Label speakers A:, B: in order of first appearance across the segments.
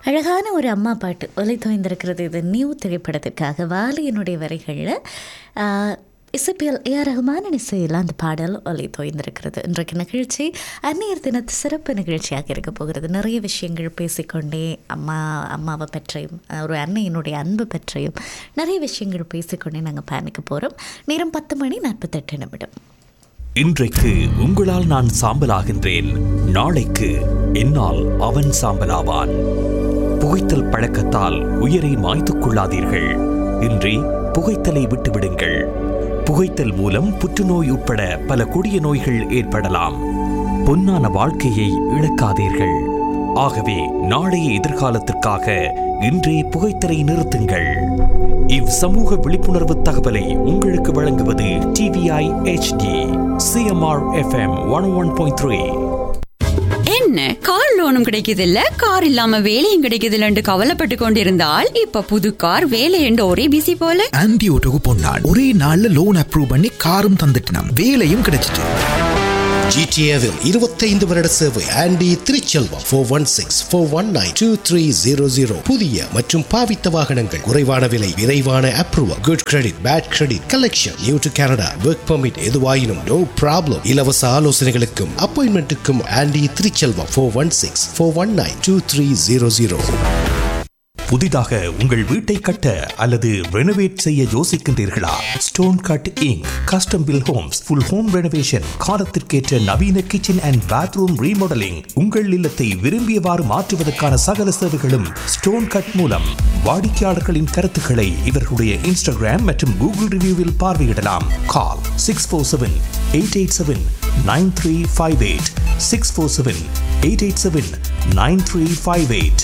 A: அழகான ஒரு அம்மா பாட்டு ஒலி தோய்ந்திருக்கிறது இது நியூ திரைப்படத்திற்காக வாலியினுடைய வரிகளில் இசைப்பியல் ஏஆர் ரஹ்மானின் இசையில் அந்த பாடல் ஒலி தோய்ந்திருக்கிறது இன்றைக்கு நிகழ்ச்சி அந்நியர் தினத்து சிறப்பு நிகழ்ச்சியாக இருக்க போகிறது நிறைய விஷயங்கள் பேசிக்கொண்டே அம்மா அம்மாவை பற்றியும் ஒரு அன்னையினுடைய அன்பு பற்றியும் நிறைய விஷயங்கள் பேசிக்கொண்டே நாங்கள் பயணிக்க போகிறோம் நேரம் பத்து மணி நாற்பத்தெட்டு நிமிடம்
B: இன்றைக்கு உங்களால் நான் சாம்பலாகின்றேன் நாளைக்கு என்னால் அவன் சாம்பலாவான் புகைத்தல் பழக்கத்தால் உயிரை மாய்த்துக் கொள்ளாதீர்கள் இன்றி புகைத்தலை விட்டுவிடுங்கள் புகைத்தல் மூலம் புற்றுநோய் உட்பட பல கொடிய நோய்கள் ஏற்படலாம் பொன்னான வாழ்க்கையை இழக்காதீர்கள் ஆகவே நாளைய எதிர்காலத்திற்காக இன்றே புகைத்தலை நிறுத்துங்கள் இவ் சமூக விழிப்புணர்வு தகவலை உங்களுக்கு வழங்குவது T V I H D C M R F M one one point three
C: என்ன கார் லோனும் கிடைக்குது இல்ல கார் இல்லாம வேலையும் கிடைக்குது இல்லன்னு கவலைப்பட்டு கொண்டிருந்தால் இப்ப புது கார் வேலை என்று ஒரே பிசி போல
D: ஆன்டி ஓட்டோக்கு பொன்னாள் ஒரே நாள்ல லோன் அப்ரூவ் பண்ணி காரும் தந்துட்டினாம் வேலையும் கிடைச்சிட்டு
E: ஜிடிஏவில் இருபத்தைந்து வருட சேவை Andy Thiruchelvam four one six four one nine two three zero zero புதிய மற்றும் பாவித்த வாகனங்கள் குறைவான விலை விரைவான approval good credit bad credit collection new to Canada work permit எதுவாயினும் நோ ப்ராப்ளம் இலவச ஆலோசனைகளுக்கும் அப்பாயின்மெண்ட்டுக்கும் Andy Thiruchelvam four one six four one nine two three zero zero
B: புதிதாக உங்கள் வீட்டை கட்ட அல்லது ரெனோவேட் செய்ய யோசிக்கின்றீர்களா stone cut Inc custom build homes full home renovation காலத்திற்கேற்ற நவீன கிச்சன் அண்ட் பாத்ரூம் ரீமாடலிங் உங்கள் இல்லத்தை விரும்பியவாறு மாற்றுவதற்கான சகல சேவைகளும் ஸ்டோன் கட் மூலம் வாடிக்கையாளர்களின் கருத்துக்களை இவர்களுடைய இன்ஸ்டாகிராம் மற்றும் கூகுள் ரிவ்யூவில் பார்வையிடலாம் call six four seven eight eight seven nine three five eight six four seven eight eight seven nine three five eight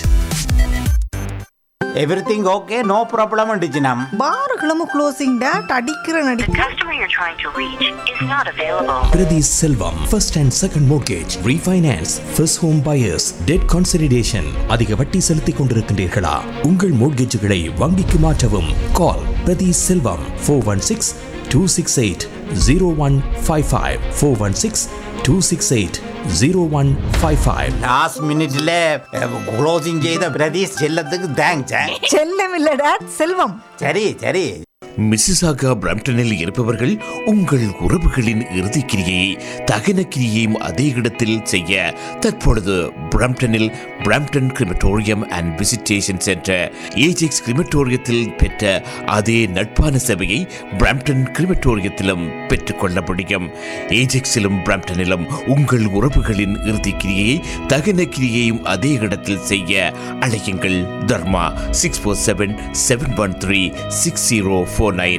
F: everything okay no problem அண்டிச்சினம்
G: பாருகளும் க்ளோசிங் டேட் அடிக்கிற நடி
H: The customer you're trying to reach is not available.
B: Priti Selvam, first and second mortgage, refinance, first home buyers, debt consolidation. அதிக வட்டி செலுத்திக் கொண்டிருக்கின்றீர்களா உங்கள் மோட்கேஜுகளை வங்கிக்கு மாற்றவும் call Prathi Selvam four one six two six eight zero one five five four one six two six eight zero one five five
F: last மினிட்ல closing செய்த பிரதீஷ் செல்லத்துக்கு thanks
G: செல்லம் இல்ல டேட் செல்வம்
F: சரி சரி
I: மிசிசாகா பிரம்டனில் இருப்பவர்கள் உங்கள் உறவுகளின் இறுதிக்கிரியை தகன கிரியையும் அதே இடத்தில் செய்ய தற்பொழுது பிரம்டனில் Brampton crematorium and visitation centre Ajax கிரிமட்டோரியத்தில் பெற்ற அதே நட்பான சேவையை பிரம்டன் கிரிமட்டோரியத்திலும் பெற்றுக்கொள்ள முடியும் ஏஜெக்ஸிலும் பிரம்டனிலும் உங்கள் உறவுகளின் இறுதிக்கிரியை தகன கிரியையும் அதே இடத்தில் செய்ய அழையுங்கள் Dharma six four seven seven one three six zero four nine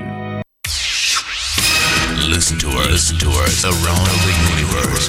J: Listen to us, listen to us around the universe.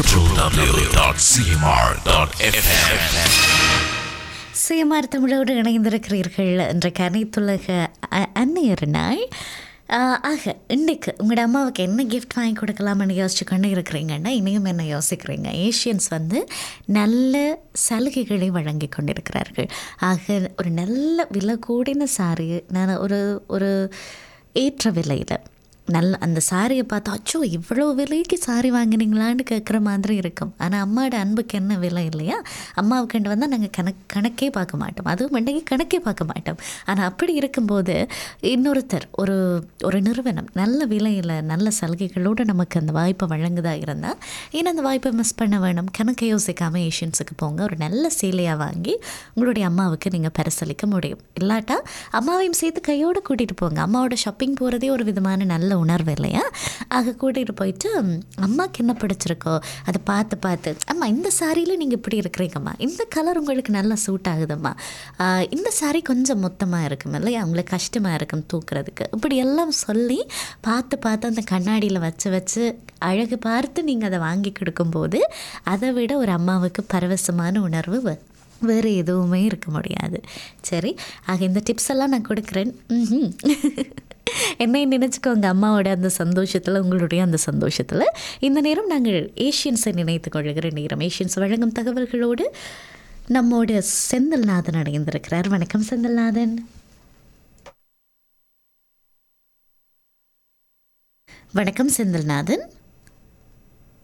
J: www.cmr.fm.
A: சுயமார் தமிழோடு இணைந்திருக்கிறீர்கள் இன்றைக்கு அனைத்துலக அ- அன்னையர் நாள் ஆஹ், ஆக இன்றைக்கு உங்களோட அம்மாவுக்கு என்ன கிஃப்ட் வாங்கி கொடுக்கலாம்னு யோசிச்சு கொண்டு இருக்கிறீங்கன்னா இனியும் என்ன யோசிக்கிறீங்க ஏஷியன்ஸ் வந்து நல்ல சலுகைகளை வழங்கி கொண்டிருக்கிறார்கள் ஆக ஒரு நல்ல விலை கூடின சாரி நான் ஒரு ஒரு ஏற்ற விலையில் நல்ல அந்த சாரியை பார்த்தா அச்சோ இவ்வளோ விலைக்கு சாரி வாங்கினீங்களான்னு கேட்குற மாதிரி இருக்கும் ஆனால் அம்மாவோட அன்புக்கு என்ன விலை இல்லையா அம்மாவுக்கு வந்தால் நாங்கள் கணக் கணக்கே பார்க்க மாட்டோம் அதுவும் இன்றைக்கு கணக்கே பார்க்க மாட்டோம் ஆனால் அப்படி இருக்கும்போது இன்னொருத்தர் ஒரு ஒரு நிறுவனம் நல்ல விலையில் நல்ல சலுகைகளோடு நமக்கு அந்த வாய்ப்பை வழங்குதா இருந்தால் ஏன்னா அந்த வாய்ப்பை மிஸ் பண்ண வேணும் கணக்கை யோசிக்காமல் ஏஷியன்ஸுக்கு போங்க ஒரு நல்ல சேலையாக வாங்கி உங்களுடைய அம்மாவுக்கு நீங்கள் பரிசளிக்க முடியும் இல்லாட்டா அம்மாவையும் சேர்த்து கையோடு கூட்டிகிட்டு போங்க அம்மாவோட ஷாப்பிங் போகிறதே ஒரு விதமான நல்ல உணர்வு இல்லையா ஆக கூட்டிகிட்டு போயிட்டு ம், அம்மாவுக்கு என்ன பிடிச்சிருக்கோ அதை பார்த்து பார்த்து அம்மா இந்த சாரியில் நீங்கள் இப்படி இருக்கிறீங்கம்மா இந்த கலர் உங்களுக்கு நல்லா சூட் ஆகுதம்மா ஆஹ், இந்த சாரி கொஞ்சம் மொத்தமாக இருக்கும் இல்லையா உங்களுக்கு கஷ்டமாக இருக்கும் தூக்குறதுக்கு இப்படி எல்லாம் சொல்லி பார்த்து பார்த்து அந்த கண்ணாடியில் வச்சு வச்சு அழகு பார்த்து நீங்கள் அதை வாங்கி கொடுக்கும்போது அதை விட ஒரு அம்மாவுக்கு பரவசமான உணர்வு வ- வேறு எதுவுமே இருக்க முடியாது சரி ஆக இந்த டிப்ஸ் எல்லாம் நான் கொடுக்குறேன் ம்ஹும். என்னை நினச்சிக்கோங்க அம்மாவோட அந்த சந்தோஷத்தில் உங்களுடைய அந்த சந்தோஷத்தில் இந்த நேரம் நாங்கள் ஏஷியன்ஸை நினைத்து கொள்கிற நேரம் ஏஷியன்ஸ் வழங்கும் தகவல்களோடு நம்மோட செந்தில்நாதன் அடைந்திருக்கிறார் வணக்கம் செந்தில்நாதன் வணக்கம் செந்தில்நாதன்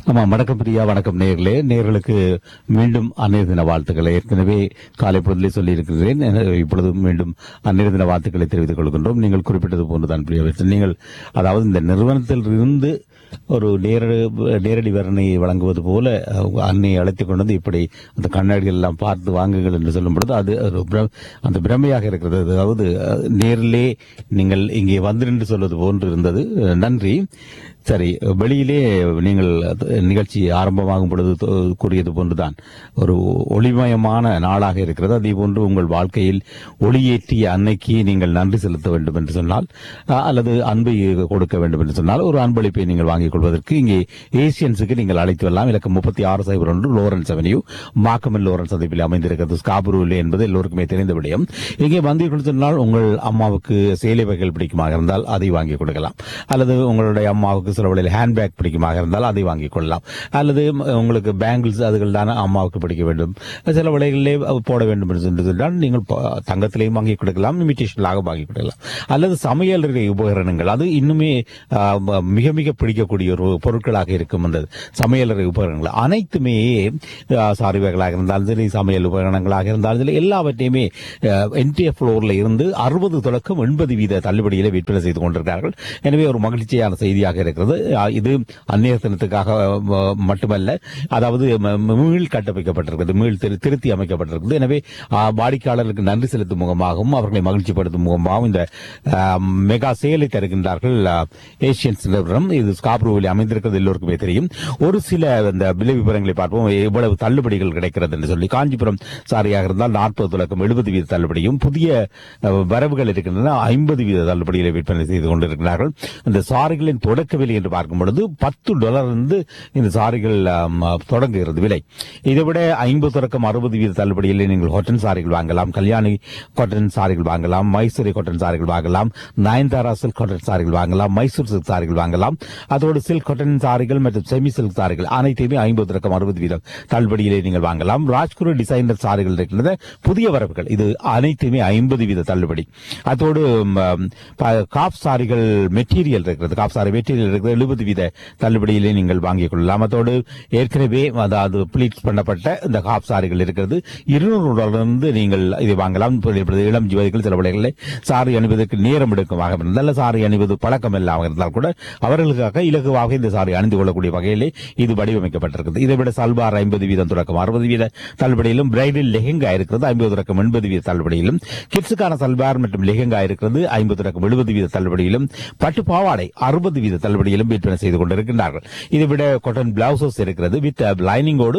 K: ஆமாம் வணக்கம் பிரியா வணக்கம் நேர்களே நேர்களுக்கு மீண்டும் அன்னைய தின வாழ்த்துக்களை ஏற்கனவே காலை பொழுதிலே சொல்லியிருக்கிறேன் என- இப்பொழுது மீண்டும் அன்னைய தின வாழ்த்துக்களை தெரிவித்துக் கொள்கின்றோம் நீங்கள் குறிப்பிட்டது போன்றுதான் பிரியா நீங்கள் அதாவது இந்த நிறுவனத்தில் இருந்து ஒரு நேரடி நேரடி வர்ணனையை வழங்குவது போல அஹ், அன்னையை அழைத்துக் கொண்டு வந்து இப்படி அந்த கண்ணாடிகள் எல்லாம் பார்த்து வாங்குங்கள் என்று சொல்லும் பொழுது அது ஒரு பிர- அந்த பிரமையாக இருக்கிறது அதாவது அஹ், நேரிலே நீங்கள் இங்கே வந்து நின்று சொல்வது போன்று இருந்தது அஹ், நன்றி சரி வெளியிலே நீங்கள் நிகழ்ச்சி ஆரம்பமாகும் பொழுது தொ- கூறியது போன்றுதான் ஒரு ஒளிமயமான நாளாக இருக்கிறது அதே போன்று உங்கள் வாழ்க்கையில் ஒளியேற்றிய அன்னைக்கு நீங்கள் நன்றி செலுத்த வேண்டும் என்று சொன்னால் அஹ், அல்லது அன்பை கொடுக்க வேண்டும் என்று சொன்னால் ஒரு அன்பளிப்பை நீங்கள் வாங்கிக் கொள்வதற்கு இங்கே ஏசியன்ஸுக்கு நீங்கள் அழைத்து வரலாம் இலக்கம் முப்பத்தி ஆறு சைபர் ஒன்று லோரன்ஸ் அவென்யூ மாக்கமல் லோரன்ஸ் சந்திப்பில் அமைந்திருக்கிறது ஸ்காபுருவிலே என்பது எல்லோருக்குமே தெரிந்த விடயம் இங்கே வந்தீர்கள் சொன்னால் உங்கள் அம்மாவுக்கு சேலை வகைகள் பிடிக்குமாக இருந்தால் அதை வாங்கி கொடுக்கலாம் அல்லது உங்களுடைய அம்மாவுக்கு சில வழியில் ஹேண்ட்பேக் பிடிக்குமாக இருந்தால் அதை வாங்கிக் கொள்ளலாம் அல்லது ம- உங்களுக்கு பேங்கிள்ஸ் அதுகள் தானே அம்மாவுக்கு பிடிக்க வேண்டும் சில விலைகளிலே போட வேண்டும் என்று சொல்லி சொன்னால் நீங்கள் ப- தங்கத்திலையும் வாங்கி கொடுக்கலாம் இமிட்டேஷனாக வாங்கி கொடுக்கலாம் அல்லது சமையல் உபகரணங்கள் அது இன்னுமே ஆ, ம- மிக மிக பிடிக்கக்கூடிய ஒரு பொருட்களாக இருக்கும் அந்த சமையலறை உபகரணங்கள் அனைத்துமே ஆ, சாரி வகைகளாக இருந்தாலும் சரி சமையல் உபகரணங்களாக இருந்தாலும் சரி எல்லாவற்றையுமே என்டிஎ ஃப்ளோர்ல இருந்து அறுபது தொடக்கம் எண்பது வீத தள்ளுபடியில விற்பனை செய்து கொண்டிருக்கிறார்கள் எனவே ஒரு மகிழ்ச்சியான செய்தியாக இருக்கிறது ஆ, இது அந்நிய தினத்துக்காக ம- மட்டுமல்ல அதாவது ம- ம- மீள் கட்டமைக்கப்பட்டிருக்கிறது மீள் திரு- திருத்தி அமைக்கப்பட்டிருக்கிறது எனவே ஆ, வாடிக்கையாளர்களுக்கு நன்றி செலுத்தும் முகமாகவும் அவர்களை மகிழ்ச்சிப்படுத்தும் முகமாகவும் இந்த ஆ, மெகா சேலை தருகின்றார்கள் ஆ, ஏசியன்ஸ் நிறுவனம் இது ஸ்காப்ரூவில் அமைந்திருக்கிறது எல்லோருக்குமே தெரியும் ஒரு சில இந்த விலை விவரங்களை பார்ப்போம் எவ்வளவு தள்ளுபடிகள் கிடைக்கிறது என்று சொல்லி காஞ்சிபுரம் சாரியாக இருந்தால் நாற்பது தொடக்கம் எழுபது வீத தள்ளுபடியும் புதிய அஹ், வரவுகள் இருக்கின்றன ஐம்பது வீத தள்ளுபடிகளை விற்பனை செய்து கொண்டிருக்கிறார்கள் இந்த சாரிகளின் தொடக்க விலை என்று பார்க்கும் பொழுது பத்து டாலர் இருந்து இந்த சாரிகள் ஆம், தொடங்குகிறது விலை இதை விட ஐம்பது தொடக்கம் அறுபது வீத தள்ளுபடியில் நீங்கள் காட்டன் சாரிகள் வாங்கலாம் கல்யாணி காட்டன் சாரிகள் வாங்கலாம் மைசூரி காட்டன் சாரிகள் வாங்கலாம் நயன்தாரா சில்க் காட்டன் சாரிகள் வாங்கலாம் மைசூர் சில்க் சாரிகள் வாங்கலாம் அதோடு சில்க் காட்டன் சாரிகள் மற்றும் செமி சில்க் சாரிகள் அனைத்தையுமே ஐம்பது தொடக்கம் அறுபது வீதம் தள்ளுபடியிலே நீங்கள் வாங்கலாம் ராஜ்குரு டிசைனர் சாரிகள் இருக்கின்றன புதிய வரவுகள் இது அனைத்துமே ஐம்பது வீத தள்ளுபடி அதோடு ம், ப- காப் சாரிகள் மெட்டீரியல் இருக்கிறது காப் சாரி மெட்டீரியல் இருக்கிறது எழுபது வீத தள்ளுபடியிலே நீங்கள் வாங்கிக் கொள்ளலாம் அதோடு ஏற்கனவே அதாவது ப்ளீட் பண்ணப்பட்ட இந்த காப் சாரிகள் இருக்கிறது இருநூறு டாலரிலிருந்து நீங்கள் இதை வாங்கலாம் இப்ப இப்பொழுது இளம் ஜீவதிகள் சில விலைகளில் சாரி அணிவதற்கு நேரம் எடுக்குமாக இருந்தால் சாரி அணிவது பழக்கம் இல்லாமல் இருந்தால் கூட அவர்களுக்காக இலகுவாக இந்த சாரி அணிந்து கொள்ளக்கூடிய வகையிலே இது வடிவமைக்கப்பட்டிருக்கிறது இதை விட சல்வார் ஐம்பது வீதம் தொடக்கம் அறுபது வீத தள்ளுபடியிலும் பிரைடல் லெஹெங்கா இருக்கிறது ஐம்பது தொடக்கம் எண்பது வீத தள்ளுபடியிலும் கிட்ஸுக்கான சல்வார் மற்றும் லெஹெங்கா இருக்கிறது ஐம்பது தொடக்கம் எழுபது வீத தள்ளுபடியிலும் பட்டு பாவாடை அறுபது வீத தள்ளுபடியிலும் விற்பனை செய்து கொண்டிருக்கின்றார்கள் இதை விட காட்டன் பிளவுசஸ் இருக்கிறது வித் லைனிங்கோடு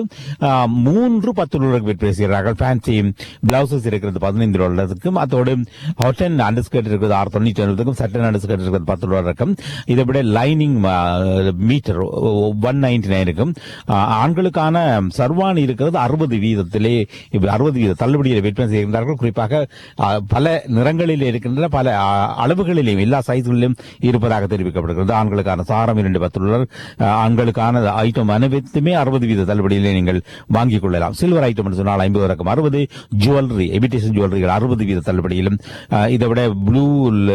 K: மூன்று பத்து டாலருக்கு விற்பனை செய்கிறார்கள் ஃபேன்சி பிளவுசஸ் இருக்கிறது பதினைந்து டாலருக்கும் அதோடு ஹாட்டன் அண்டர்ஸ்கர்ட் இருக்கிறது ஆறு தொண்ணூற்றி ஒன்பதுக்கும் சட்டன் அண்டர்ஸ்கர்ட் இருக்கிறது பத்து டாலருக்கும் இதை விட லைனிங் மீட்டர் ஒன் நைன்டி நைனுக்கும் ஆண்களுக்கான சர்வாணி இருக்கிறது அறுபது வீதத்திலே அறுபது வீத தள்ளுபடியில் விற்பனை செய்கின்றார்கள் குறிப்பாக ஆ, பல நிறங்களில் இருக்கின்ற பல ஆ, அளவுகளிலும் எல்லா சைஸ்களிலும் இருப்பதாக தெரிவிக்கப்படுகிறது ஆண்களுக்கான சாரம் இரண்டு பத்து டாலர் ஆ, ஆண்களுக்கான ஐட்டம் அனைத்துமே அறுபது வீத தள்ளுபடியிலே நீங்கள் வாங்கிக் கொள்ளலாம் சில்வர் ஐட்டம் என்று சொன்னால் ஐம்பது ரகம் அறுபது ஜுவல்லரி எபிடேஷன் ஜுவல்லரிகள் அறுபது வீத தள்ளுபடியிலும் ஆ, இதை விட ப்ளூ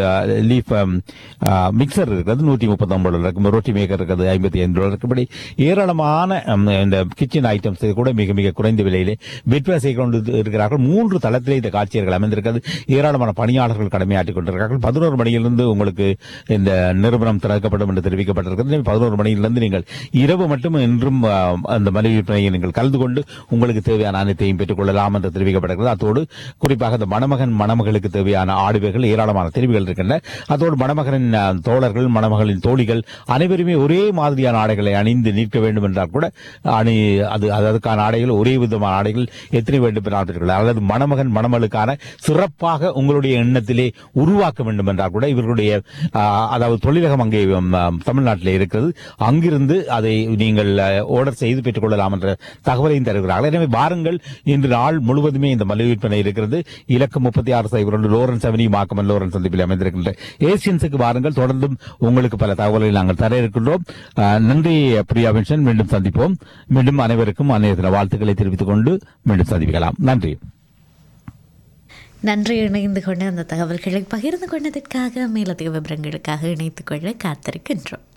K: லீஃப் மிக்சர் இருக்கிறது நூற்றி முப்பத்தி ஒன்பது டாலர் இருக்கும் ரொட்டி மேக்கர் இருக்கிறது ஐம்பத்தி ஐந்து டாலர் இப்படி ஏராளமான ம், இந்த கிச்சன் ஐட்டம்ஸ் கூட மிக மிக குறைந்த விலையிலே விற்பனை செய்து கொண்டு இருக்கிறார்கள் மூன்று தளத்திலே இந்த காட்சியர்கள் அமைந்திருக்கிறது ஏராளமான பணியாளர்கள் கடமையாற்றிக் கொண்டிருக்கிறார்கள் பதினோரு மணியிலிருந்து உங்களுக்கு இந்த நிறுவனம் திறக்கப்படும் என்று தெரிவிக்கப்பட்டிருக்கிறது எனவே பதினோரு மணியிலிருந்து நீங்கள் இரவு மட்டும் இன்றும் ஆ, அந்த மலிவு விற்பனையை நீங்கள் கலந்து கொண்டு உங்களுக்கு தேவையான அனைத்தையும் பெற்றுக் கொள்ளலாம் என்று தெரிவிக்கப்படுகிறது அதோடு குறிப்பாக இந்த மணமகன் மணமகளுக்கு தேவையான ஆடுவைகள் ஏராளமான தெரிவுகள் இருக்கின்றன அதோடு மணமகனின் ஆ, தோழர்கள் மணமகளின் தோழிகள் அனைவருமே ஒரே மாதிரியான ஆடைகளை அணிந்து நிற்க வேண்டும் என்றால் கூட அணி அது அது- அதுக்கான ஆடைகள் ஒரே விதமான ஆடைகள் எத்தனை வேண்டும் என்றால் பெற்றுக்கொள்ளலாம். அல்லது மணமகன் மணமகளுக்கான சிறப்பாக உங்களுடைய எண்ணத்திலே உருவாக்க வேண்டும் என்றால் கூட இவர்களுடைய ஆ, அதாவது தொழிலகம் அங்கே ம், ஆ, தமிழ்நாட்டிலே இருக்கிறது அங்கிருந்து அதை நீங்கள் ஆர்டர் செய்து பெற்றுக் கொள்ளலாம் என்ற தகவலையும் தருகிறார்கள் எனவே வாருங்கள் இன்று நாள் முழுவதுமே இந்த மலிவு விற்பனை இருக்கிறது இலக்கம் முப்பத்தி ஆறு சைபர் ஒன்று லோரன்ஸ் அவனி மாக்கமன் லோரன்ஸ் சந்திப்பில் அமைந்திருக்கின்ற ஏசியன்ஸுக்கு வாருங்கள் தொடர்ந்தும் உங்களுக்கு பல தகவல்களை நாங்கள் தர இருக்கின்றோம் ஆ, நன்றி பிரியா பென்ஷன் மீண்டும் சந்திப்போம் மீண்டும் அனைவருக்கும் அன்னைய தின வாழ்த்துக்களை தெரிவித்துக் கொண்டு மீண்டும் சந்திக்கலாம் நன்றி
A: நன்றி இணைந்து கொண்டு அந்த தகவல்களை பகிர்ந்து கொண்டதற்காக மேலதிக விவரங்களுக்காக இணைத்துக் கொள்ள காத்திருக்கின்றோம்